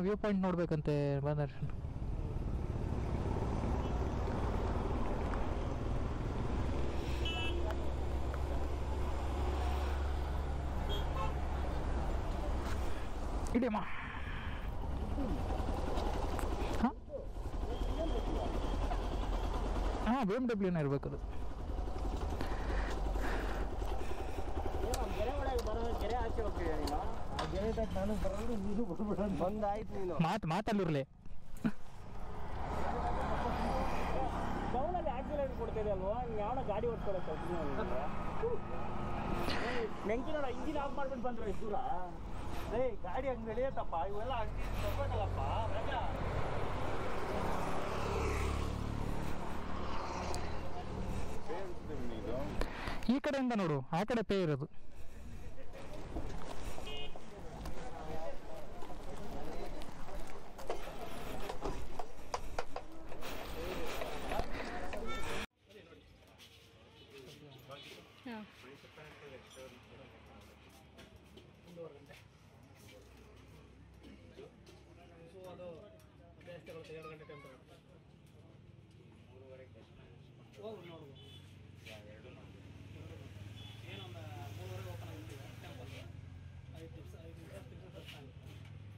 View point ನೋಡ್ಬೇಕಂತೆ ಬಂದರೆ ಇಡಿಯಮ್ಮ ಹಾಂ ಹಾಂ ಬಿ ಎಮ್ ಡಬ್ಲ್ಯೂನೇ ಇರಬೇಕು ಅದು ಕೆರೆ ಒಳಗೆ ಬರೋ ಕೆರೆ ಆಚೆ ಹೋಗ್ತಿದ್ಯಾ ನೀನು ಆ ಕೆರೆ ನಾನು ಬರೋದು ನೀನು ಬರ್ಬಿಡ ಬಂದಾಯ್ತು ನೀನು ಮಾತು ಮಾತಲ್ಲಿರಲಿ ಟೌನಲ್ಲಿ ಆಕ್ಸಿಡೆಂಟ್ ಕೊಡ್ತಿದೆ ಅಲ್ವಾ ಯಾವ ಗಾಡಿ ಓಡ್ಕೊಳಕ್ಕೆ ಮೆಂಕಿ ನೋಡ ಇಂಜಿನ್ ಆಫ್ ಮಾಡ್ಬಿಟ್ಟು ಬಂದ್ರೆ ಎಷ್ಟು ದೂರ ಏಯ್ ಗಾಡಿ ಹಂಗೆ ನಡೆಯತ್ತಪ್ಪ ಇವೆಲ್ಲ ಅಂಗಡಿ ತಗೋಬೇಕಲ್ಲಪ್ಪ ರಾಜ ಈ ಕಡೆಯಿಂದ ನೋಡು ಆ ಕಡೆ ಪೇ ಇರೋದು ಸೊ ಅದು ಅದೇ ಎಷ್ಟು ಬರುತ್ತೆ ಎರಡು ಗಂಟೆ ಟೈಮ್ ತಗೊಳುತ್ತೆ ಹೋಗಿ ನೋಡ್ಬೋದು ಏನೊಂದು ಮೂರುವರೆಗೆ ಓಪನ್ ಆಗಿರ್ತೀವಿ ಟೆಂಪಲ್ ಐದು ದಿವಸ ಐದು ದಿವಸ ತಿಂಗಳು ದರ್ಶನ ಆಗುತ್ತೆ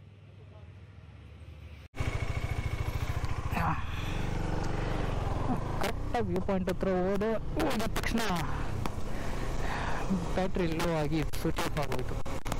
ಕರೆಕ್ಟಾಗಿ ವ್ಯೂ ಪಾಯಿಂಟ್ ಹತ್ರ ಹೋದೆ ಹೋದ ತಕ್ಷಣ ಬ್ಯಾಟ್ರಿ ಲೋ ಆಗಿ ಸ್ವಿಚ್ ಆಫ್ ಆಗೋಯ್ತು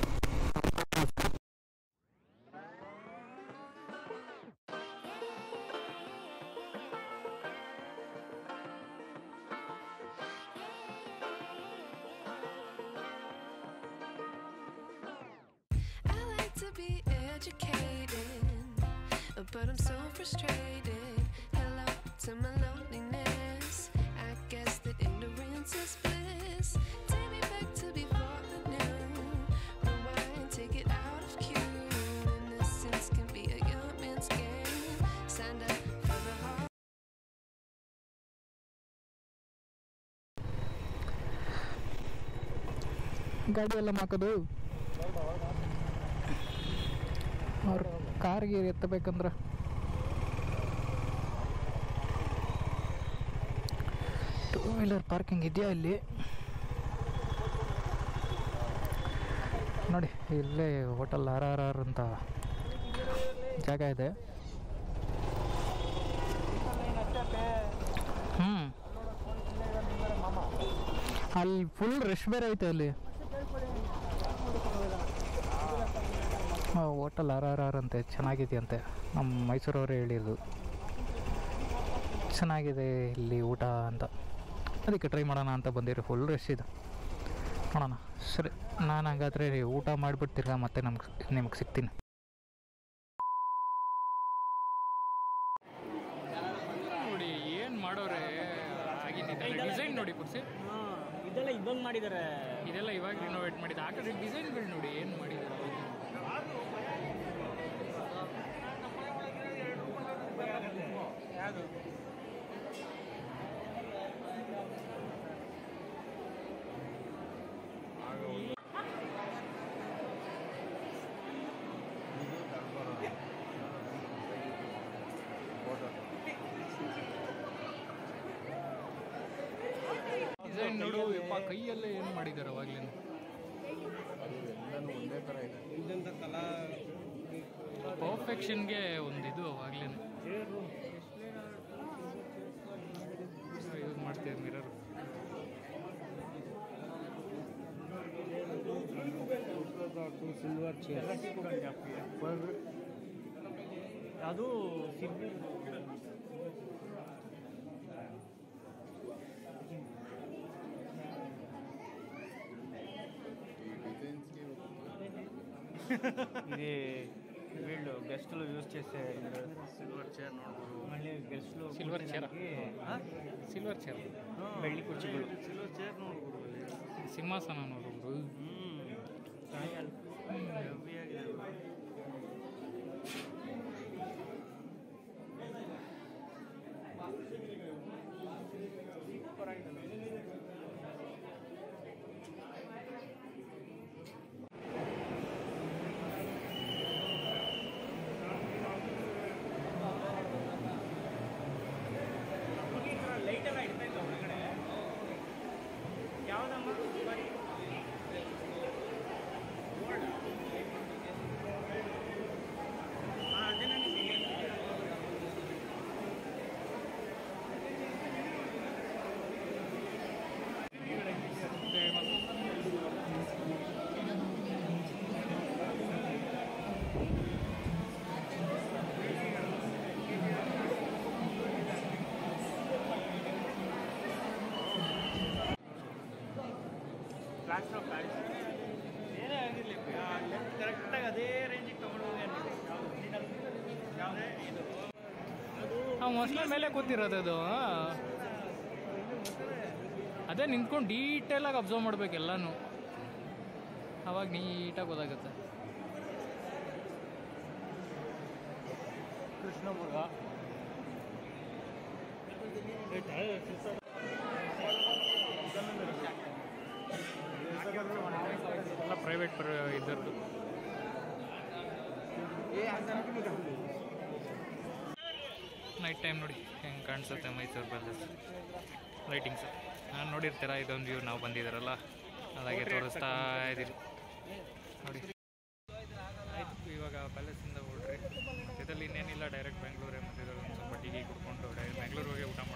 I like to be educated, but I'm so frustrated. Hello to my loneliness. I guess that ignorance is bliss. Take me back to before the noon. Rewind, take it out of cue. Innocence can be a young man's game. Signed up for the heart. ಗಾಡಿ ಎಲ್ಲ ಹಾಕೋದು ಅವ್ರ ಕಾರ್ಗೆ ಎತ್ತಬೇಕಂದ್ರೆ two wheeler parking ಇದೆಯಾ ಇಲ್ಲಿ ನೋಡಿ ಇಲ್ಲೇ ಹೋಟೆಲ್ ಆರ್ ಆರ್ ಆರ್ ಅಂತ ಜಾಗ ಇದೆ ಹ್ಞೂ ಅಲ್ಲಿ ಫುಲ್ ರಶ್ ಬೇರೆ ಐತೆ ಅಲ್ಲಿ ಹೋಟೆಲ್ ಆರ್ ಆರ್ ಆರ್ ಅಂತೆ ಚೆನ್ನಾಗಿದೆಯಂತೆ ನಮ್ಮ ಮೈಸೂರವರೇ ಹೇಳಿದ್ದು ಚೆನ್ನಾಗಿದೆ ಇಲ್ಲಿ ಊಟ ಅಂತ ಅದಕ್ಕೆ ಟ್ರೈ ಮಾಡೋಣ ಅಂತ ಬಂದಿರಿ ಫುಲ್ ರಶ್ ಇದೆ ನೋಡೋಣ ಸರಿ ನಾನು ಹಂಗಾದ್ರೆ ಊಟ ಮಾಡಿಬಿಟ್ಟು ತಿರ್ಗಾ ಮತ್ತೆ ನಮ್ಗೆ ನಿಮಗೆ ಸಿಗ್ತೀನಿ ನೋಡಿ ಏನು ಮಾಡೋರೆ ಆಗಿದ್ದಿದೆ ಡಿಸೈನ್ ನೋಡಿ ಕುರ್ಸಿ ಹಾಂ ಇದೆಲ್ಲ ಇದೊಂದು ಮಾಡಿದ್ದಾರೆ ಇದೆಲ್ಲ ಇವಾಗ ರಿನೋವೇಟ್ ಮಾಡಿದ ಆ ಕಡೆ ಡಿಸೈನ್ಗಳು ನೋಡಿ ಏನು ಮಾಡಿದ್ದಾರೆ ಡಿಸೈನ್ ನೋಡು ಯಪ್ಪ ಕೈಯಲ್ಲೇ ಏನು ಮಾಡಿದ್ದಾರೆ ಅವಾಗಲೇ ಇದಂತ ಕಲಾ ಪರ್ಫೆಕ್ಷನ್ಗೆ ಒಂದು ಇದು ಅವಾಗಲೇ ಯೂಸ್ ಮಾಡ್ತೀವಿ ಮಿರರ್ ಸಿಲ್ವರ್ ಚೇರ್ ಅದು ಸಿಲ್ವರ್ ఇది వీళ్ళు గెస్టులు యూజ్ చేసే సిల్వర్ చైర్ ನೋಡ್ಬೋದು మళ్ళీ గెస్టులు Silver chair ಆ? ಸಿಲ್ವರ್ ಚೇರ್ ಬೆಳ್ಳಿ ಕುರ್ಚಿಗಳು ಸಿಲ್ವರ್ ಚೇರ್ ನೋಡ್ಬೋದು ಸಿಂಹಾಸನ ನೋಡೋರು ಫ್ಯಾಷನ್ ಆಫ್ ಪ್ಯಾರಿಸ್ ಏನೇ ಆಗಿರಲಿ ಕರೆಕ್ಟಾಗಿ ಅದೇ ರೇಂಜಿಗೆ ತೊಗೊಂಡು ಹೋಗಿ ಯಾವುದೇ ಇದು ಆ ಮೊಸಳೆ ಮೇಲೆ ಕೂತಿರೋದು ಅದು ಅದೇ ನಿಂತ್ಕೊಂಡು ಡೀಟೇಲಾಗಿ ಅಬ್ಸರ್ವ್ ಮಾಡ್ಬೇಕು ಎಲ್ಲನೂ ಅವಾಗ ನೀಟಾಗಿ ಗೊತ್ತಾಗುತ್ತೆ ಕೃಷ್ಣ ಮೃಗ ಎಲ್ಲ ಪ್ರೈವೇಟ್ ಪರ ಇದ್ದರದ್ದು ನೈಟ್ ಟೈಮ್ ನೋಡಿ ಹೆಂಗೆ ಕಾಣಿಸುತ್ತೆ ಮೈಸೂರು ಪ್ಯಾಲೇಸ್ ಲೈಟಿಂಗ್ಸ್ ನಾನು ನೋಡಿರ್ತೀರ ಇದೊಂದು ವ್ಯೂ ನಾವು ಬಂದಿದ್ದಾರಲ್ಲ ಅದಾಗೆ ತೋರಿಸ್ತಾ ಇದ್ದೀರಿ ನೋಡಿ ಆಯ್ತು ಇವಾಗ ಪ್ಯಾಲೇಸಿಂದ ಹೊರಡ್ರಿ ಇದರಲ್ಲಿ ಇನ್ನೇನಿಲ್ಲ ಡೈರೆಕ್ಟ್ ಬೆಂಗಳೂರೇ ಮತ್ತು ಇದರಲ್ಲಿ ಒಂದು ಸ್ವಲ್ಪ ಟೀ ಕುಡ್ಕೊಂಡು ಡೈರೆಕ್ಟ್ ಬೆಂಗಳೂರಿಗೆ ಊಟ